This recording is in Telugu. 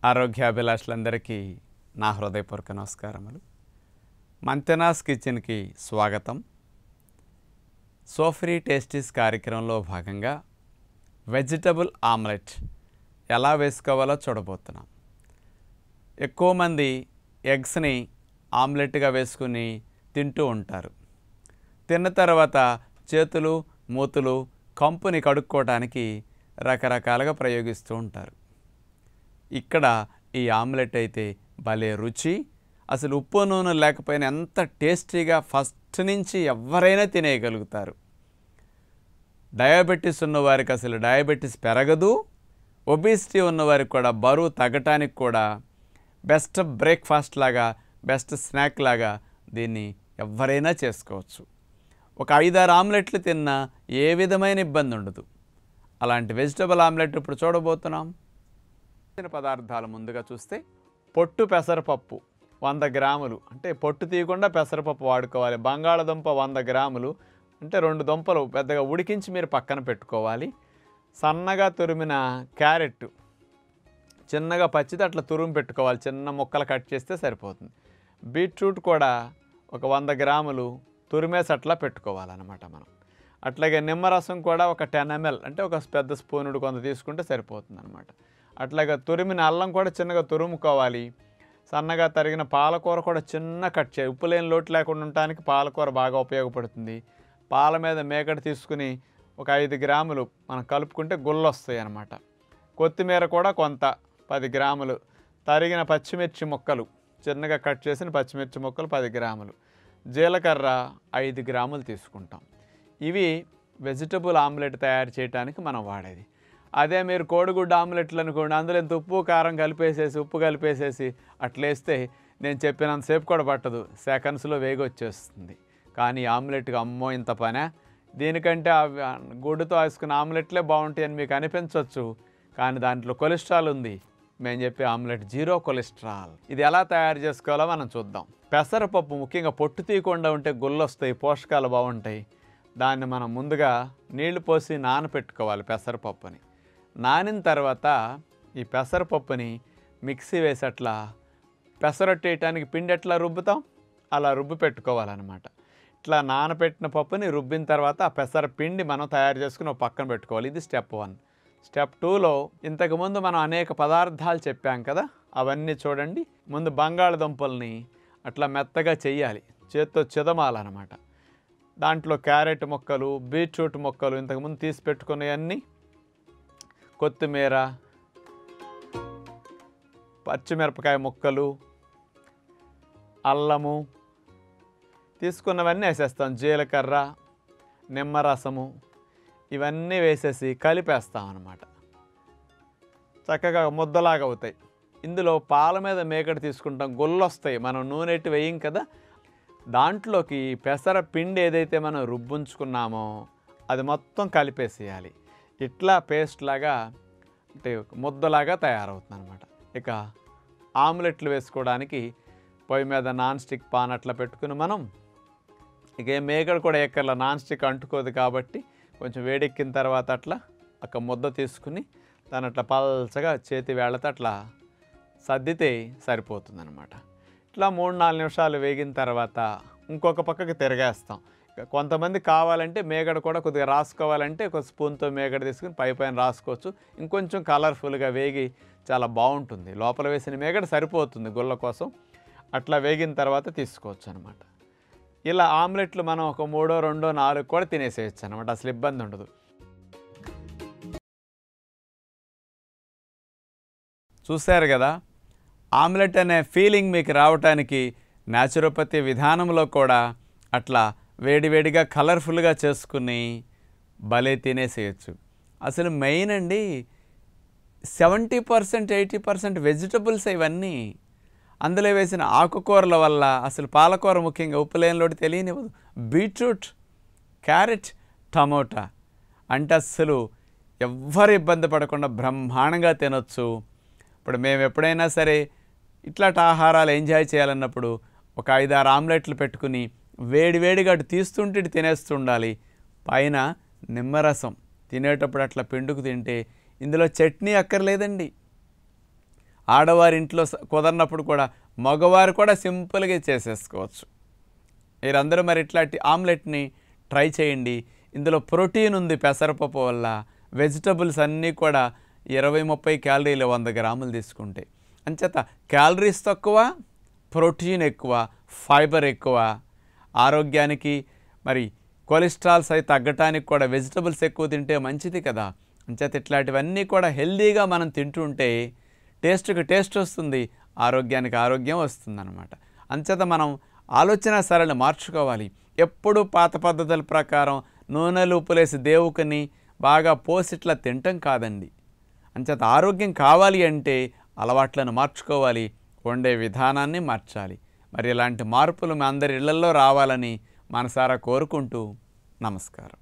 ఆరోగ్యాభిలాషులందరికీ నా హృదయపూర్వక నమస్కారములు మంతెనాస్ కిచెన్కి స్వాగతం సోఫ్రీ టేస్టీస్ కార్యక్రమంలో భాగంగా వెజిటబుల్ ఆమ్లెట్ ఎలా వేసుకోవాలో చూడబోతున్నాం ఎక్కువ మంది ఎగ్స్ని ఆమ్లెట్గా వేసుకుని తింటూ ఉంటారు తిన్న తర్వాత చేతులు మూతులు కంపుని కడుక్కోవడానికి రకరకాలుగా ప్రయోగిస్తూ ఉంటారు ఇక్కడ ఈ ఆమ్లెట్ అయితే భలే రుచి అసలు ఉప్పు నూనె లేకపోయినా ఎంత టేస్టీగా ఫస్ట్ నుంచి ఎవరైనా తినేయగలుగుతారు డయాబెటీస్ ఉన్నవారికి అసలు డయాబెటీస్ పెరగదు ఒబిసిటీ ఉన్నవారికి కూడా బరువు తగ్గటానికి కూడా బెస్ట్ బ్రేక్ఫాస్ట్ లాగా బెస్ట్ స్నాక్ లాగా దీన్ని ఎవరైనా చేసుకోవచ్చు ఒక ఐదారు ఆమ్లెట్లు తిన్నా ఏ విధమైన ఇబ్బంది ఉండదు అలాంటి వెజిటబుల్ ఆమ్లెట్ ఇప్పుడు చూడబోతున్నాం తిన పదార్థాలు ముందుగా చూస్తే పొట్టు పెసరపప్పు వంద గ్రాములు అంటే పొట్టు తీయకుండా పెసరపప్పు వాడుకోవాలి బంగాళదుంప వంద గ్రాములు అంటే రెండు దుంపలు పెద్దగా ఉడికించి మీరు పక్కన పెట్టుకోవాలి సన్నగా తురిమిన క్యారెట్ చిన్నగా పచ్చిది అట్లా తురుము పెట్టుకోవాలి చిన్న ముక్కలు కట్ చేస్తే సరిపోతుంది బీట్రూట్ కూడా ఒక వంద గ్రాములు తురిమేసి అట్లా పెట్టుకోవాలన్నమాట మనం అట్లాగే నిమ్మరసం కూడా ఒక టెన్ ఎంఎల్ అంటే ఒక పెద్ద స్పూనుడు కొంత తీసుకుంటే సరిపోతుంది అనమాట అట్లాగే తురిమిన అల్లం కూడా చిన్నగా తురుముకోవాలి సన్నగా తరిగిన పాలకూర కూడా చిన్న కట్ చేయాలి ఉప్పు లేని లోటు లేకుండా ఉండటానికి పాలకూర బాగా ఉపయోగపడుతుంది పాల మీద మేకడ తీసుకుని ఒక ఐదు గ్రాములు మనం కలుపుకుంటే గుళ్ళు వస్తాయి అన్నమాట కొత్తిమీర కూడా కొంత పది గ్రాములు తరిగిన పచ్చిమిర్చి ముక్కలు చిన్నగా కట్ చేసిన పచ్చిమిర్చి ముక్కలు పది గ్రాములు జీలకర్ర ఐదు గ్రాములు తీసుకుంటాం ఇవి వెజిటబుల్ ఆమ్లెట్ తయారు చేయడానికి మనం వాడేది అదే మీరు కోడిగుడ్డు ఆమ్లెట్లు అనుకోండి అందులో ఇంత ఉప్పు కారం కలిపేసేసి ఉప్పు కలిపేసేసి అట్లేస్తే నేను చెప్పినంతసేపు కూడా పట్టదు సెకండ్స్లో వేగి వచ్చేస్తుంది కానీ ఆమ్లెట్కి అమ్మో ఇంత పనే దీనికంటే ఆ గుడ్డుతో వేసుకున్న ఆమ్లెట్లే బాగుంటాయి అని మీకు అనిపించవచ్చు కానీ దాంట్లో కొలెస్ట్రాల్ ఉంది మేము చెప్పే ఆమ్లెట్ జీరో కొలెస్ట్రాల్ ఇది ఎలా తయారు చేసుకోవాలో మనం చూద్దాం పెసరపప్పు ముఖ్యంగా పొట్టు తీయకుండా ఉంటే గుళ్ళు వస్తాయి పోషకాలు బాగుంటాయి దాన్ని మనం ముందుగా నీళ్లు పోసి నానపెట్టుకోవాలి పెసరపప్పుని నానిన తర్వాత ఈ పెసరపప్పుని మిక్సీ వేసి అట్లా పెసరట్టు వేయటానికి పిండి ఎట్లా రుబ్బుతాం అలా రుబ్బి పెట్టుకోవాలన్నమాట ఇట్లా నానబెట్టిన పప్పుని రుబ్బిన తర్వాత ఆ పెసర పిండి మనం తయారు చేసుకుని ఒక పక్కన పెట్టుకోవాలి ఇది స్టెప్ వన్ స్టెప్ టూలో ఇంతకుముందు మనం అనేక పదార్థాలు చెప్పాం కదా అవన్నీ చూడండి ముందు బంగాళదుంపల్ని అట్లా మెత్తగా చెయ్యాలి చేత్తో చిదమాలన్నమాట దాంట్లో క్యారెట్ మొక్కలు బీట్రూట్ మొక్కలు ఇంతకుముందు తీసి పెట్టుకున్నవన్నీ కొత్తిమీర పచ్చిమిరపకాయ ముక్కలు అల్లము తీసుకున్నవన్నీ వేసేస్తాం జీలకర్ర నిమ్మరసము ఇవన్నీ వేసేసి కలిపేస్తాం అన్నమాట చక్కగా ముద్దలాగా అవుతాయి ఇందులో పాల మీద మేకడ తీసుకుంటాం గుల్లొస్తాయి మనం నూనె ఎట్టి వేయం కదా దాంట్లోకి పెసర పిండి ఏదైతే మనం రుబ్బుంచుకున్నామో అది మొత్తం కలిపేసేయాలి ఇట్లా పేస్ట్ లాగా అంటే ముద్దలాగా తయారవుతుంది అనమాట ఇక ఆమ్లెట్లు వేసుకోవడానికి పొయ్యి మీద నాన్ స్టిక్ పాన్ అట్లా పెట్టుకుని మనం ఇక ఏ మేకడ కూడా ఎక్కర్లా నాన్ స్టిక్ అంటుకోదు కాబట్టి కొంచెం వేడెక్కిన తర్వాత అట్లా ఒక ముద్ద తీసుకుని దాని అట్లా పల్చగా చేతి వేళ్ళతో అట్లా సర్దితే సరిపోతుందన్నమాట ఇట్లా మూడు నాలుగు నిమిషాలు వేగిన తర్వాత ఇంకొక పక్కకి తిరగేస్తాం ఇక కొంతమంది కావాలంటే మేగడ కూడా కొద్దిగా రాసుకోవాలంటే ఒక స్పూన్తో మేగడ తీసుకుని పై పైన రాసుకోవచ్చు ఇంకొంచెం కలర్ఫుల్గా వేగి చాలా బాగుంటుంది లోపల వేసిన మేగడ సరిపోతుంది గుళ్ళ కోసం అట్లా వేగిన తర్వాత తీసుకోవచ్చు అనమాట ఇలా ఆమ్లెట్లు మనం ఒక మూడో రెండో నాలుగు కూడా తినేసేయచ్చు అనమాట అసలు ఇబ్బంది ఉండదు చూశారు కదా ఆమ్లెట్ అనే ఫీలింగ్ మీకు రావటానికి న్యాచురోపతి విధానంలో కూడా అట్లా వేడివేడిగా కలర్ఫుల్గా చేసుకుని భలే తినేసేయచ్చు అసలు మెయిన్ అండి seventy percent eighty percent vegetables ఇవన్నీ అందులో వేసిన ఆకుకూరల వల్ల అసలు పాలకూర ముఖ్యంగా ఉప్పులేనిలోటి తెలియనివ్వదు బీట్రూట్ క్యారెట్ టమోటా అంటే అస్సలు ఎవ్వరు ఇబ్బంది పడకుండా బ్రహ్మాండంగా తినొచ్చు ఇప్పుడు మేము ఎప్పుడైనా సరే ఇట్లాంటి ఆహారాలు ఎంజాయ్ చేయాలన్నప్పుడు ఒక ఐదారు ఆమ్లెట్లు పెట్టుకుని వేడి వేడిగా అటు తీస్తుంటే ఇటు తినేస్తూ ఉండాలి పైన నిమ్మరసం తినేటప్పుడు అట్లా పిండుకు తింటే ఇందులో చట్నీ అక్కర్లేదండి ఆడవారి ఇంట్లో స- కుదరనప్పుడు కూడా మగవారు కూడా సింపుల్గా చేసేసుకోవచ్చు మీరందరూ మరి ఇట్లాంటి ఆమ్లెట్ని ట్రై చేయండి ఇందులో ప్రోటీన్ ఉంది పెసరపప్పు వల్ల వెజిటబుల్స్ అన్నీ కూడా ఇరవై ముప్పై క్యాలరీలు వంద గ్రాములు తీసుకుంటే అంచేత క్యాలరీస్ తక్కువ ప్రోటీన్ ఎక్కువ ఫైబర్ ఎక్కువ ఆరోగ్యానికి మరి కొలెస్ట్రాల్స్ అవి తగ్గటానికి కూడా వెజిటబుల్స్ ఎక్కువ తింటే మంచిది కదా అంచేత ఇట్లాంటివన్నీ కూడా హెల్దీగా మనం తింటుంటే టేస్ట్కి టేస్ట్ వస్తుంది ఆరోగ్యానికి ఆరోగ్యం వస్తుందన్నమాట అంచేత మనం ఆలోచన సరళి మార్చుకోవాలి ఎప్పుడు పాత పద్ధతుల ప్రకారం నూనెలు ఉప్పులేసి దేవుకుని బాగా పోసిట్లా తినటం కాదండి అంచేత ఆరోగ్యం కావాలి అంటే అలవాట్లను మార్చుకోవాలి వండే విధానాన్ని మార్చాలి మరి ఇలాంటి మార్పులు మీ అందరి ఇళ్లలో రావాలని మనసారా కోరుకుంటూ నమస్కారం